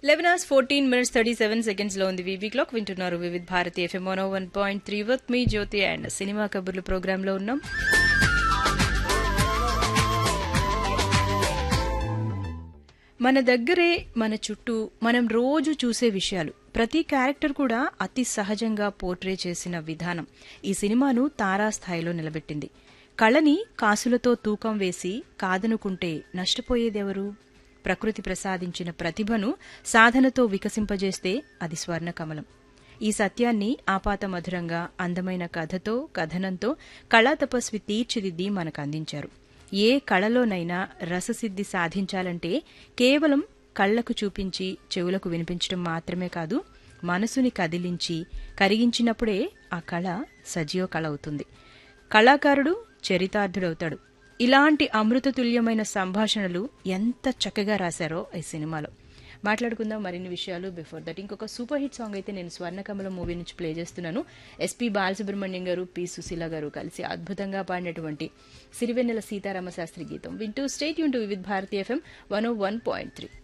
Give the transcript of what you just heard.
eleven hours fourteen minutes thirty seven seconds లో ఉంది VV clock వింటున్నారు Vividh Bharati FM one one point three with me Jyothi and cinema కబుర్లు program లో ఉన్నాం మన దగ్గరే మన చుట్టూ మనం రోజు చూసే విషయాలు ప్రతి క్యారెక్టర్ కూడా అతి సహజంగా పోర్ట్రే చేసిన విధానం ఈ సినిమాను తారాస్థాయిలో నిలబెట్టింది కళని కాసులతో తూకం వేసి కాదనుకుంటే నష్టపోయేదెవరు ప్రకృతి ప్రసాదించిన ప్రతిభను సాధనతో వికసింపజేస్తే అది స్వర్ణకమలం ఈ సత్యాన్ని ఆపాత మధురంగా అందమైన కథతో కథనంతో కళా తపస్వి తీర్చిదిద్ది మనకు అందించారు ఏ కళలోనైనా రససిద్ధి సాధించాలంటే కేవలం కళ్లకు చూపించి చెవులకు వినిపించడం మాత్రమే కాదు మనసుని కదిలించి కరిగించినప్పుడే ఆ కళ సజీవ కళ అవుతుంది కళాకారుడు చరితార్థుడవుతాడు ఇలాంటి అమృతతుల్యమైన సంభాషణలు ఎంత చక్కగా రాశారో ఈ సినిమాలో మాట్లాడుకుందాం మరిన్ని విషయాలు బిఫోర్ దట్ ఇంకొక సూపర్ హిట్ సాంగ్ అయితే నేను స్వర్ణకమలం మూవీ నుంచి ప్లే చేస్తున్నాను ఎస్పీ బాలసుబ్రహ్మణ్యం గారు పి సుశీల గారు కలిసి అద్భుతంగా పాడినటువంటి సిరివెన్నెల సీతారామ శాస్త్రి గీతం వింటూ స్టేట్ యూన్ to Vividh Bharati FM one one point three